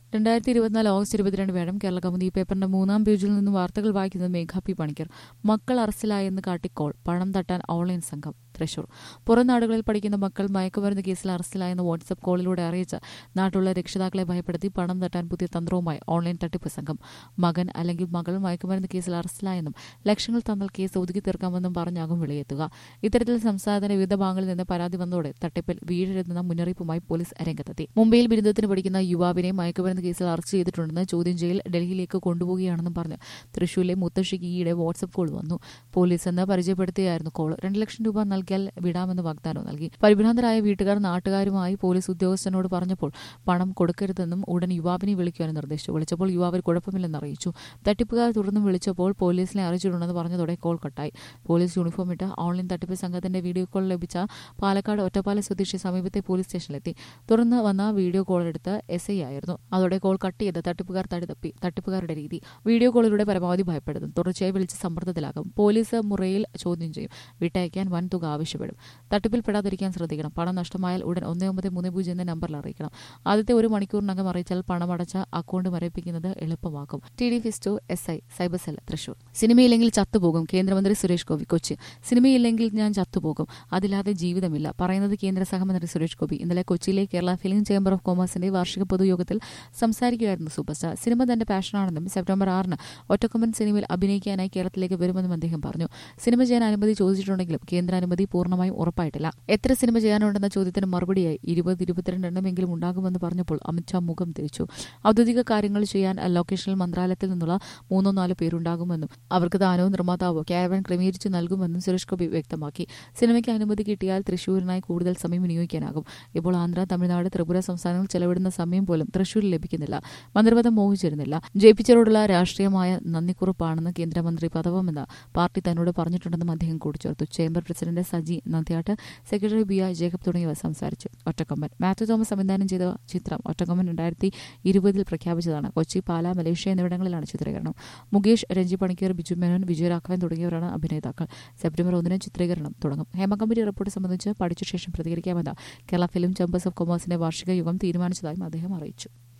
രണ്ടായിരത്തി ഇരുപത്തിനാല് ഓഗസ്റ്റ് ഇരുപത്തിരണ്ട് വേണം കേരള കൗമുദി പേപ്പറിന്റെ മൂന്നാം പേജിൽ നിന്നും വാർത്തകൾ വായിക്കുന്നത് മേഘ പി പണിക്കർ മക്കൾ അറസ്റ്റിലായെന്ന് കാട്ടിക്കോൾ പണം തട്ടാൻ ഓൺലൈൻ സംഘം തൃശൂർ പുറം നാടുകളിൽ പഠിക്കുന്ന മക്കൾ മയക്കുമരുന്ന് കേസിൽ അറസ്റ്റിലായെന്ന് വാട്സ്ആപ്പ് കോളിലൂടെ അറിയിച്ച് നാട്ടിലുള്ള രക്ഷിതാക്കളെ ഭയപ്പെടുത്തി പണം തട്ടാൻ പുതിയ തന്ത്രവുമായി ഓൺലൈൻ തട്ടിപ്പ് സംഘം മകൻ അല്ലെങ്കിൽ മകൾ മയക്കുമരുന്ന് കേസിൽ അറസ്റ്റിലായെന്നും ലക്ഷങ്ങൾ തന്നാൽ കേസ് ഒതുക്കി തീർക്കാമെന്നും പറഞ്ഞാകും വിളിയെത്തുക ഇത്തരത്തിൽ സംസ്ഥാനത്തിന്റെ വിവിധ ഭാഗങ്ങളിൽ നിന്ന് പരാതി വന്നതോടെ തട്ടിപ്പിൽ വീഴരുതെന്ന മുന്നറിയിപ്പുമായി പോലീസ് രംഗത്തെത്തി മുംബൈയിൽ ബിരുദത്തിന് പഠിക്കുന്ന യുവാവിനെ മയക്കുമരുന്ന് കേസിൽ അറസ്റ്റ് ചെയ്തിട്ടുണ്ടെന്ന് ചോദ്യം ചെയ്യൽ ഡൽഹിയിലേക്ക് കൊണ്ടുപോവുകയാണെന്നും പറഞ്ഞ് തൃശൂരിലെ മുത്തശ്ശിക്ക് ഈയിടെ വാട്സ്ആപ്പ് കോൾ വന്നു പോലീസ് എന്ന് പരിചയപ്പെടുത്തിയായിരുന്നു കോൾ രണ്ട് ലക്ഷം രൂപ നൽകിയാൽ വിടാമെന്ന് വാഗ്ദാനം നൽകി പരിഭ്രാന്തരായ വീട്ടുകാർ നാട്ടുകാരുമായി പോലീസ് ഉദ്യോഗസ്ഥനോട് പറഞ്ഞപ്പോൾ പണം കൊടുക്കരുതെന്നും ഉടൻ യുവാവിനെ വിളിക്കുവാനും നിർദ്ദേശിച്ചു വിളിച്ചപ്പോൾ യുവാവിന് കുഴപ്പമില്ലെന്ന് അറിയിച്ചു തട്ടിപ്പുകാർ തുടർന്നും വിളിച്ചപ്പോൾ പോലീസിനെ അറിയിച്ചിട്ടുണ്ടെന്ന് പറഞ്ഞതോടെ കോൾ കട്ടായി പോലീസ് യൂണിഫോം ഇട്ട് ഓൺലൈൻ തട്ടിപ്പ് സംഘത്തിന്റെ വീഡിയോ കോൾ ലഭിച്ച പാലക്കാട് ഒറ്റപ്പാല സ്വദേശി സമീപത്തെ പോലീസ് സ്റ്റേഷനിലെത്തി തുടർന്ന് വന്ന വീഡിയോ കോൾ എടുത്ത് എസ് ഐ ആയിരുന്നു അതോടെ കോൾ കട്ട് ചെയ്ത് തട്ടിപ്പുകാർ തടിതപ്പി തട്ടിപ്പുകാരുടെ രീതി വീഡിയോ കോളിലൂടെ പരമാവധി ഭയപ്പെടുത്തും തുടർച്ചയായി വിളിച്ച് സമ്മർദ്ദത്തിലാകും പോലീസ് മുറയിൽ ചോദ്യം ചെയ്യും വിട്ടയക്കാൻ വൻ തുക ആവശ്യപ്പെടും തട്ടിപ്പിൽ പെടാതിരിക്കാൻ ശ്രദ്ധിക്കണം പണം നഷ്ടമായാൽ ഉടൻ ഒന്ന് ഒമ്പത് മൂന്ന് പൂജ്യം എന്ന നമ്പറിൽ അറിയിക്കണം ആദ്യത്തെ ഒരു മണിക്കൂറിനകം അറിയിച്ചാൽ പണമടച്ച അക്കൗണ്ട് മരവിപ്പിക്കുന്നത് എളുപ്പമാക്കും T D Fisto S I cyber cell Thrissur സിനിമയില്ലെങ്കിൽ ചത്തുപോകും കേന്ദ്രമന്ത്രി സുരേഷ് ഗോപി കൊച്ചി സിനിമയില്ലെങ്കിൽ ഞാൻ ചത്തുപോകും അതില്ലാതെ ജീവിതമില്ല പറയുന്നത് കേന്ദ്ര സഹമന്ത്രി സുരേഷ് ഗോപി ഇന്നലെ കൊച്ചിയിലെ കേരള ഫിലിം ചേംബർ ഓഫ് കൊമേഴ്സിന്റെ വാർഷിക പൊതുയോഗത്തിൽ സംസാരിക്കുകയായിരുന്നു സൂപ്പർ സ്റ്റാർ സിനിമ തന്റെ പാഷനാണെന്നും സെപ്റ്റംബർ ആറിന് ഒറ്റക്കൊമ്പൻ സിനിമയിൽ അഭിനയിക്കാനായി കേരളത്തിലേക്ക് വരുമെന്നും അദ്ദേഹം പറഞ്ഞു സിനിമ ചെയ്യാൻ അനുമതി ചോദിച്ചിട്ടുണ്ടെങ്കിലും കേന്ദ്ര അനുമതി പൂർണ്ണമായും ഉറപ്പായിട്ടില്ല എത്ര സിനിമ ചെയ്യാനുണ്ടെന്ന ചോദ്യത്തിന് മറുപടിയായി ഇരുപത് ഇരുപത്തിരണ്ട് എണ്ണമെങ്കിലും ഉണ്ടാകുമെന്ന് പറഞ്ഞപ്പോൾ അമിത്ഷാ മുഖം തിരിച്ചു ഔദ്യോഗിക കാര്യങ്ങൾ ചെയ്യാൻ ലൊക്കേഷണൽ മന്ത്രാലയത്തിൽ നിന്നുള്ള മൂന്നോ നാലോ പേരുണ്ടാകുമെന്നും അവർക്ക് താനോ നിർമ്മാതാവോ ക്യാരവൻ ക്രമീകരിച്ച് നൽകുമെന്നും സുരേഷ് ഗോപി വ്യക്തമാക്കി സിനിമയ്ക്ക് അനുമതി കിട്ടിയാൽ തൃശൂരിനായി കൂടുതൽ സമയം വിനിയോഗിക്കാനാകും ഇപ്പോൾ ആന്ധ്ര തമിഴ്നാട് ത്രിപുര സംസ്ഥാനങ്ങൾ ചെലവിടുന്ന സമയം പോലും തൃശൂരിൽ ലഭിക്കുന്നില്ല മന്ത്രിപദം മോഹിച്ചിരുന്നില്ല ജയിപ്പിച്ചവരോടുള്ള രാഷ്ട്രീയമായ നന്ദിക്കുറിപ്പാണെന്ന് കേന്ദ്രമന്ത്രി പദവമെന്ന് പാർട്ടി തന്നോട് പറഞ്ഞിട്ടുണ്ടെന്നും അദ്ദേഹം കൂട്ടിച്ചേർത്തു chamber president Saji Nandiyattu secretary B I Jacob തുടങ്ങിയവർ സംസാരിച്ചു ഒറ്റക്കൊമ്പൻ മാത്യു തോമസ് സംവിധാനം ചെയ്ത ചിത്രം ഒറ്റക്കൊമ്പൻ രണ്ടായിരത്തി ഇരുപതിൽ പ്രഖ്യാപിച്ചതാണ് കൊച്ചി പാല മലേഷ്യ എന്നിവിടങ്ങളിലാണ് ചിത്രീകരണം മുകേഷ് രഞ്ജി പണിക്കർ ബിജു മേനോൻ വിജയരാഘവൻ തുടങ്ങിയവരാണ് അഭിനേതാക്കൾ സെപ്റ്റംബർ ഒന്നിന് ചിത്രീകരണം തുടങ്ങും ഹേമകമ്പനി റിപ്പോർട്ട് സംബന്ധിച്ച് പഠിച്ച ശേഷം പ്രതികരിക്കാമെന്ന് കേരള ഫിലിം ചേംബേഴ്സ് ഓഫ് കൊമേഴ്സിന്റെ വാർഷിക യോഗം തീരുമാനിച്ചതായും അദ്ദേഹം അറിയിച്ചു